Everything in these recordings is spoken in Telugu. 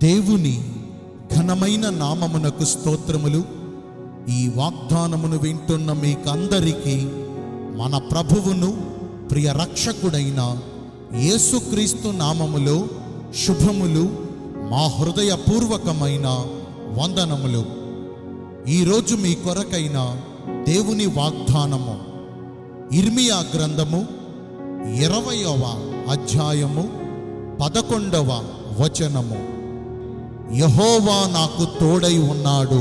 దేవుని ఘనమైన నామమునకు స్తోత్రములు ఈ వాగ్దానమును వింటున్న మీకందరికీ మన ప్రభువును ప్రియ రక్షకుడైన యేసుక్రీస్తు నామములో శుభములు మా హృదయపూర్వకమైన వందనములు ఈరోజు మీ కొరకైన దేవుని వాగ్దానము ఇర్మియా గ్రంథము ఇరవయవ అధ్యాయము పదకొండవ వచనము యహోవా నాకు తోడై ఉన్నాడు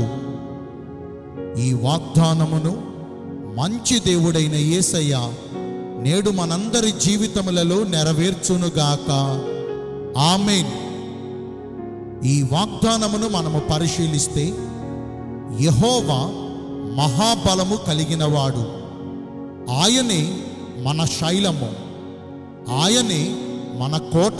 ఈ వాగ్దానమును మంచి దేవుడైన యేసయ్య నేడు మనందరి జీవితములలో నెరవేర్చునుగాక ఆమెన్ ఈ వాగ్దానమును మనము పరిశీలిస్తే యహోవా మహాబలము కలిగినవాడు ఆయనే మన శైలము ఆయనే మన కోట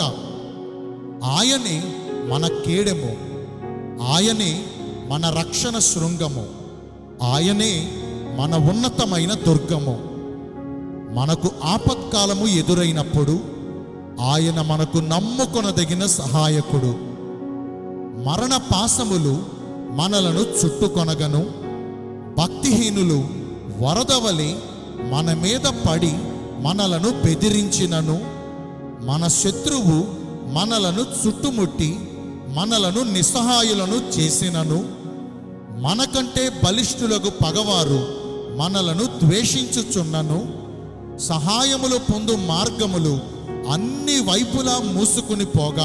ఆయనే మన కేడెము ఆయనే మన రక్షణ శృంగము ఆయనే మన ఉన్నతమైన దుర్గము మనకు ఆపత్కాలము ఎదురైనప్పుడు ఆయన మనకు నమ్ముకొనదగిన సహాయకుడు మరణ పాసములు మనలను చుట్టుకొనగను భక్తిహీనులు వరదవలి మన మీద పడి మనలను బెదిరించినను మన శత్రువు మనలను చుట్టుముట్టి మనలను నిస్సహాయులను చేసినను మనకంటే బలిష్ఠులకు పగవారు మనలను ద్వేషించుచున్నను సహాయములు పొందు మార్గములు అన్ని వైపులా మూసుకుని పోగా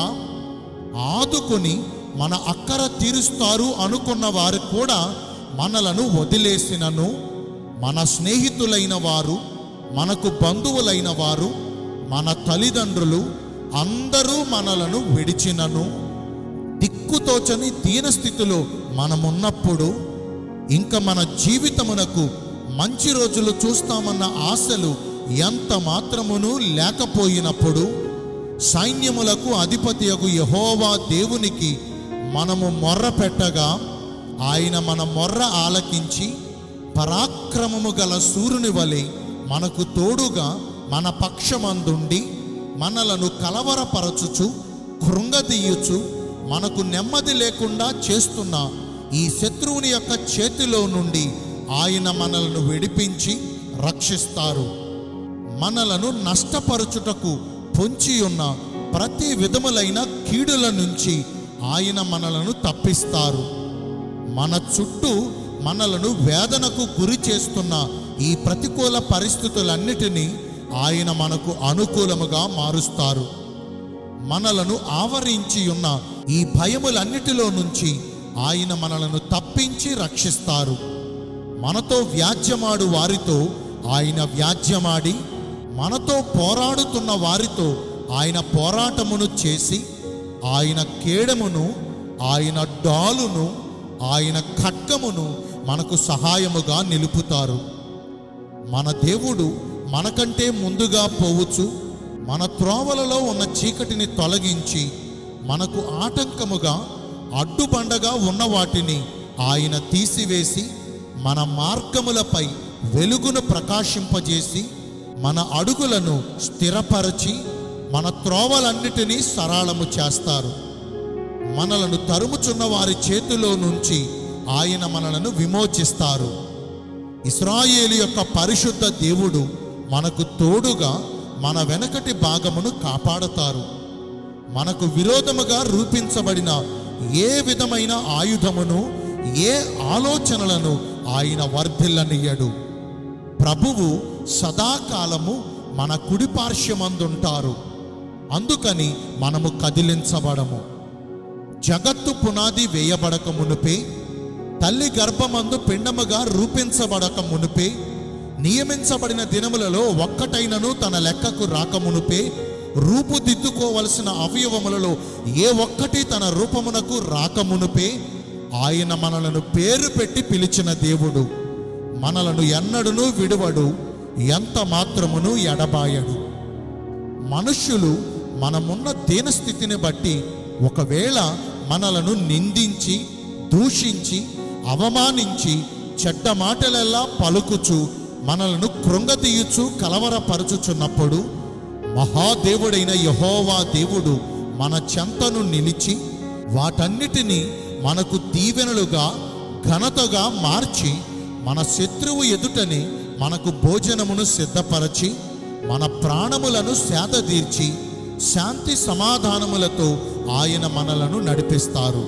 ఆదుకుని మన అక్కర తీరుస్తారు అనుకున్న వారు కూడా మనలను వదిలేసినను మన స్నేహితులైన వారు మనకు బంధువులైన వారు మన తల్లిదండ్రులు అందరూ మనలను విడిచినను దిక్కుతోచని దీనస్థితిలో మనమున్నప్పుడు ఇంకా మన జీవితమునకు మంచి రోజులు చూస్తామన్న ఆశలు ఎంత మాత్రమును లేకపోయినప్పుడు సైన్యములకు అధిపతియగు యహోవా దేవునికి మనము మొర్ర పెట్టగా ఆయన మన మొర్ర ఆలకించి పరాక్రమము గల సూర్యుని వలె మనకు తోడుగా మన పక్షమందుండి మనలను కలవరపరచుచు కృంగదీయుచు మనకు నెమ్మది లేకుండా చేస్తున్న ఈ శత్రువుని యొక్క చేతిలో నుండి ఆయన మనలను విడిపించి రక్షిస్తారు మనలను నష్టపరచుటకు పొంచి ఉన్న ప్రతి విధములైన కీడుల నుంచి ఆయన మనలను తప్పిస్తారు మన చుట్టూ మనలను వేదనకు గురి చేస్తున్న ఈ ప్రతికూల పరిస్థితులన్నిటినీ ఆయన మనకు అనుకూలముగా మారుస్తారు మనలను ఆవరించి ఉన్న ఈ భయములన్నిటిలో నుంచి ఆయన మనలను తప్పించి రక్షిస్తారు మనతో వ్యాజ్యమాడు వారితో ఆయన వ్యాజ్యమాడి మనతో పోరాడుతున్న వారితో ఆయన పోరాటమును చేసి ఆయన కేడమును ఆయన డాలును ఆయన ఖడ్గమును మనకు సహాయముగా నిలుపుతారు మన దేవుడు మనకంటే ముందుగా పోవచ్చు మన త్రోవలలో ఉన్న చీకటిని తొలగించి మనకు ఆటంకముగా అడ్డుబండగా ఉన్న వాటిని ఆయన తీసివేసి మన మార్గములపై వెలుగును ప్రకాశింపజేసి మన అడుగులను స్థిరపరచి మన త్రోవలన్నిటినీ సరళము చేస్తారు మనలను తరుముచున్న వారి చేతిలో నుంచి ఆయన మనలను విమోచిస్తారు ఇస్రాయేలు యొక్క పరిశుద్ధ దేవుడు మనకు తోడుగా మన వెనకటి భాగమును కాపాడతారు మనకు విరోధముగా రూపించబడిన ఏ విధమైన ఆయుధమును ఏ ఆలోచనలను ఆయన వర్ధిల్లనియ్యడు ప్రభువు సదాకాలము మన కుడి పార్శ్వమందుంటారు అందుకని మనము కదిలించబడము జగత్తు పునాది వేయబడక మునుపే తల్లి గర్భమందు పిండముగా రూపించబడక మునుపే నియమించబడిన దినములలో ఒక్కటైనను తన లెక్కకు రాకమునుపే రూపుదిద్దుకోవలసిన అవయవములలో ఏ ఒక్కటి తన రూపమునకు రాకమునుపే ఆయన మనలను పేరు పెట్టి పిలిచిన దేవుడు మనలను ఎన్నడును విడువడు ఎంత మాత్రమును ఎడబాయడు మనుష్యులు మనమున్న దీనస్థితిని బట్టి ఒకవేళ మనలను నిందించి దూషించి అవమానించి చెడ్డ మాటలెల్లా పలుకుచు మనలను కృంగతీయుచు కలవరపరుచుచున్నప్పుడు మహాదేవుడైన యహోవా దేవుడు మన చెంతను నిలిచి వాటన్నిటినీ మనకు దీవెనలుగా ఘనతగా మార్చి మన శత్రువు ఎదుటనే మనకు భోజనమును సిద్ధపరచి మన ప్రాణములను సేదతీర్చి శాంతి సమాధానములతో ఆయన మనలను నడిపిస్తారు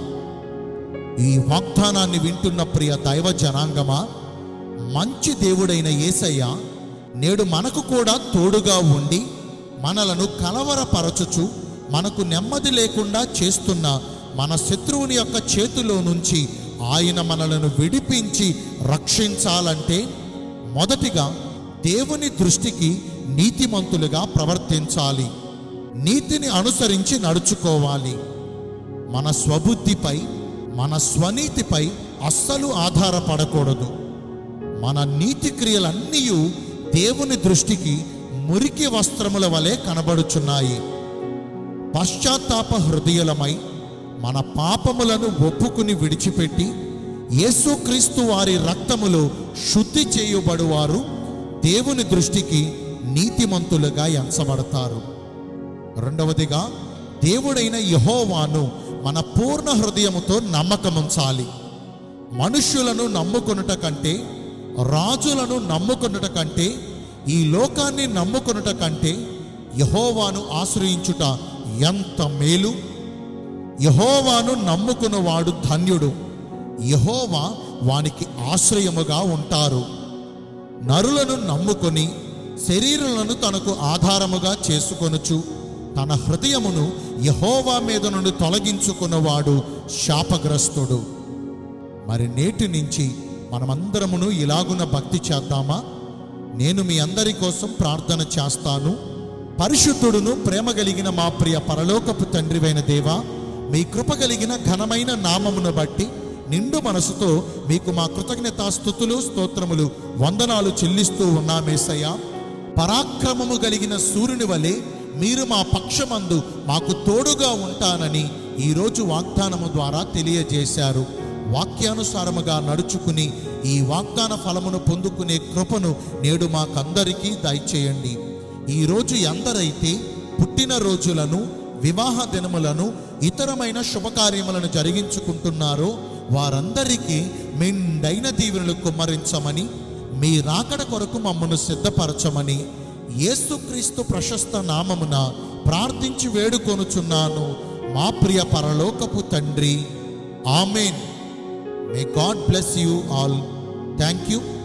ఈ వాగ్దానాన్ని వింటున్న ప్రియ దైవ జనాంగమా మంచి దేవుడైన యేసయ్య నేడు మనకు కూడా తోడుగా ఉండి మనలను కలవరపరచుచు మనకు నెమ్మది లేకుండా చేస్తున్న మన శత్రువుని యొక్క చేతిలో నుంచి ఆయన మనలను విడిపించి రక్షించాలంటే మొదటిగా దేవుని దృష్టికి నీతిమంతులుగా ప్రవర్తించాలి నీతిని అనుసరించి నడుచుకోవాలి మన స్వబుద్ధిపై మన స్వనీతిపై అస్సలు ఆధారపడకూడదు మన నీతి క్రియలన్నీ దేవుని దృష్టికి మురికి వస్త్రముల వలె కనబడుచున్నాయి పశ్చాత్తాప హృదయులమై మన పాపములను ఒప్పుకుని విడిచిపెట్టి యేసుక్రీస్తు వారి రక్తములో శుద్ధి చేయబడువారు దేవుని దృష్టికి నీతిమంతులుగా ఎంచబడతారు రెండవదిగా దేవుడైన యహోవాను మన పూర్ణ హృదయముతో నమ్మకముంచాలి మనుష్యులను నమ్ముకొనుట కంటే రాజులను నమ్ముకొనుట కంటే ఈ లోకాన్ని నమ్ముకొనుట కంటే యహోవాను ఆశ్రయించుట ఎంత మేలు యహోవాను నమ్ముకున్నవాడు ధన్యుడు యహోవా వానికి ఆశ్రయముగా ఉంటారు నరులను నమ్ముకొని శరీరులను తనకు ఆధారముగా చేసుకొనుచు తన హృదయమును యహోవా మీద నుండి తొలగించుకున్నవాడు శాపగ్రస్తుడు మరి నేటి నుంచి మనమందరమును ఇలాగున భక్తి చేద్దామా నేను మీ అందరి కోసం ప్రార్థన చేస్తాను పరిశుద్ధుడును ప్రేమ కలిగిన మా ప్రియ పరలోకపు తండ్రివైన దేవా మీ కృప కలిగిన ఘనమైన నామమును బట్టి నిండు మనసుతో మీకు మా కృతజ్ఞతాస్థుతులు స్తోత్రములు వందనాలు చెల్లిస్తూ ఉన్నామేసయ్యా పరాక్రమము కలిగిన సూర్యుని వలె మీరు మా పక్షమందు మాకు తోడుగా ఉంటానని ఈరోజు వాగ్దానము ద్వారా తెలియజేశారు వాక్యానుసారముగా నడుచుకుని ఈ వాగ్దాన ఫలమును పొందుకునే కృపను నేడు మాకందరికీ దయచేయండి ఈరోజు ఎందరైతే పుట్టిన రోజులను వివాహ దినములను ఇతరమైన శుభకార్యములను జరిగించుకుంటున్నారో వారందరికీ మెండైన దీవెనలు కుమ్మరించమని మీ రాకడ కొరకు మమ్మను సిద్ధపరచమని యేసుక్రీస్తు ప్రశస్త నామమున ప్రార్థించి వేడుకొనుచున్నాను మా ప్రియ పరలోకపు తండ్రి amen may God bless you all thank you